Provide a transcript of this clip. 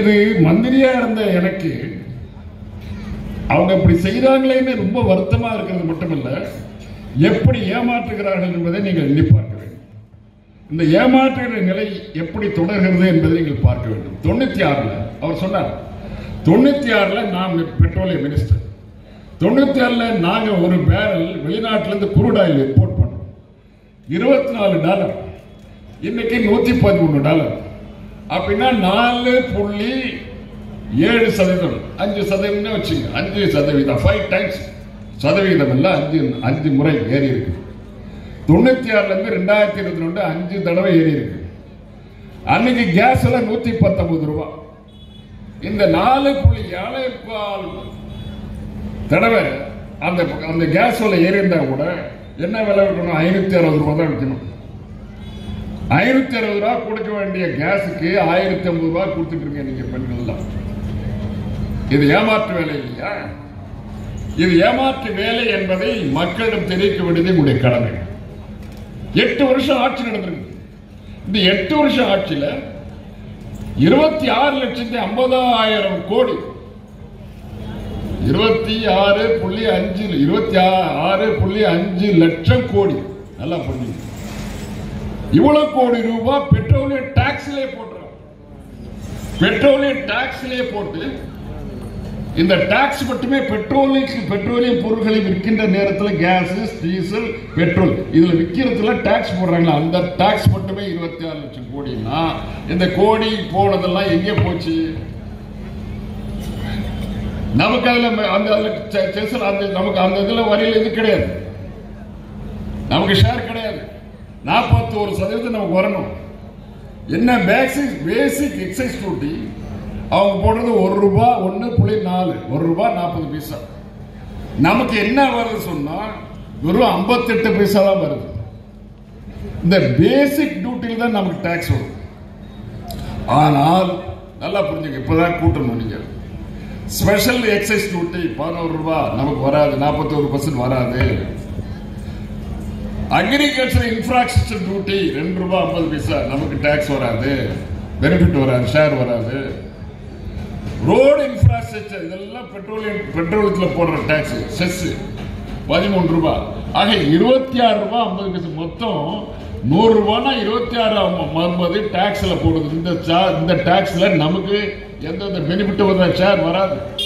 இது மந்திரியா இருந்த எனக்கு அவங்க இப்படி செய்றாங்களேன்னு ரொம்ப வருத்தமா இருக்கிறது மட்டுமல்ல எப்படி ஏமாற்றுகிறார்கள் என்பதை நீங்கள் எண்ணி பார்க்க வேண்டும் இந்த ஏமாற்றுகிற நிலை எப்படி தொடர்கிறது என்பதை நீங்கள் பார்க்க வேண்டும் தொண்ணூத்தி ஆறுல அவர் சொன்னார் தொண்ணூத்தி ஆறுல நான் பெட்ரோலியம் மினிஸ்டர் தொண்ணூத்தி ஆறுல நாங்க ஒரு பேரல் வெளிநாட்டுல இருந்து குரூட் ஆயில் இம்போர்ட் பண்ணோம் இருபத்தி நாலு டாலர் இன்னைக்கு நூத்தி பதிமூணு டாலர் அப்படின்னா நாலு புள்ளி ஏழு சதவீதம் அஞ்சு சதவீதம் வச்சுங்க அஞ்சு சதவீதம் ஃபைவ் டைம்ஸ் சதவீதம் இல்ல அஞ்சு அஞ்சு முறை ஏறி இருக்கு தொண்ணூத்தி ஆறுல இருந்து ரெண்டாயிரத்தி இருபத்தி ரெண்டு அஞ்சு தடவை ஏறி இருக்கு அன்னைக்கு கேஸ் எல்லாம் நூத்தி பத்தொன்பது ரூபாய் இந்த நாலு புள்ளி ஏழை கால் தடவை அந்த அந்த கேஸ் விலை ஏறி இருந்தா கூட என்ன விலை விற்கணும் ஐநூத்தி அறுபது ரூபாய் தான் விற்கணும் ஐநூத்தி அறுபது ரூபா கொடுக்க வேண்டிய கேஸுக்கு ஆயிரத்தி ஐம்பது ரூபாய் கொடுத்துட்டு இருக்கீங்க நீங்க பெண்கள் எல்லாம் இது ஏமாற்று வேலை இல்லையா இது ஏமாற்று வேலை என்பதை மக்களிடம் தெரிவிக்க வேண்டியது உங்களுடைய கடமை எட்டு வருஷம் ஆட்சி நடந்திருக்கு இந்த எட்டு வருஷம் ஆட்சியில இருபத்தி ஆறு லட்சத்தி ஐம்பதாயிரம் கோடி இருபத்தி ஆறு புள்ளி அஞ்சு இருபத்தி ஆறு புள்ளி அஞ்சு லட்சம் கோடி நல்லா பண்ணி இவ்வளவு கோடி ரூபாய் பெட்ரோலிய டாக்ஸ்லயே போட்டுறோம் பெட்ரோலிய டாக்ஸ்லயே போட்டு இந்த டாக்ஸ் மட்டுமே பெட்ரோலுக்கு பெட்ரோலியம் பொருட்களை விற்கின்ற நேரத்தில் கேஸ் டீசல் பெட்ரோல் இதுல விற்கிறதுல டாக்ஸ் போடுறாங்களா அந்த டாக்ஸ் மட்டுமே இருபத்தி ஆறு லட்சம் கோடினா இந்த கோடி போனதெல்லாம் எங்கே போச்சு நமக்கு அதுல அந்த அதுல செ- செஸ்ல அந்த நமக்கு அந்த இதுல வரியில இது கிடையாது நமக்கு ஷேர் கிடையாது நாற்பத்தி ஒரு சதவீதம் நமக்கு வரணும் என்ன பேசிக் பேசிக் எக்ஸைஸ் டியூட்டி அவங்க போடுறது ஒரு ரூபாய் ஒன்னு புள்ளி நாலு ஒரு ரூபாய் நாற்பது பைசா நமக்கு என்ன வருது சொன்னா வெறும் 58 பைசா தான் வருது இந்த பேசிக் டியூட்டியில் தான் நமக்கு டாக்ஸ் வரும் ஆனால் நல்லா புரிஞ்சுங்க இப்பதான் கூட்டணும் நீங்க ஸ்பெஷல் எக்ஸைஸ் டியூட்டி பதினோரு ரூபாய் நமக்கு வராது நாற்பத்தோரு பர்சன்ட் வராது அக்ரிகல்ச்சர் இன்ஃப்ராஸ்ட்ரக்சர் டியூட்டி ரெண்டு ரூபாய் ஐம்பது பைசா நமக்கு டாக்ஸ் வராது பெனிஃபிட் வராது ஷேர் வராது ரோடு இன்ஃப்ராஸ்ட்ரக்சர் இதெல்லாம் பெட்ரோலியம் பெட்ரோலியத்தில் போடுற டாக்ஸ் செஸ் பதிமூணு ரூபாய் ஆக இருபத்தி ஆறு ரூபாய் ஐம்பது பைசா மொத்தம் நூறு ரூபாய்னா இருபத்தி ஆறு ஐம்பது டாக்ஸ்ல போடுது இந்த cha- இந்த டாக்ஸ்ல நமக்கு எந்தெந்த பெனிஃபிட் வர ஷேர் வராது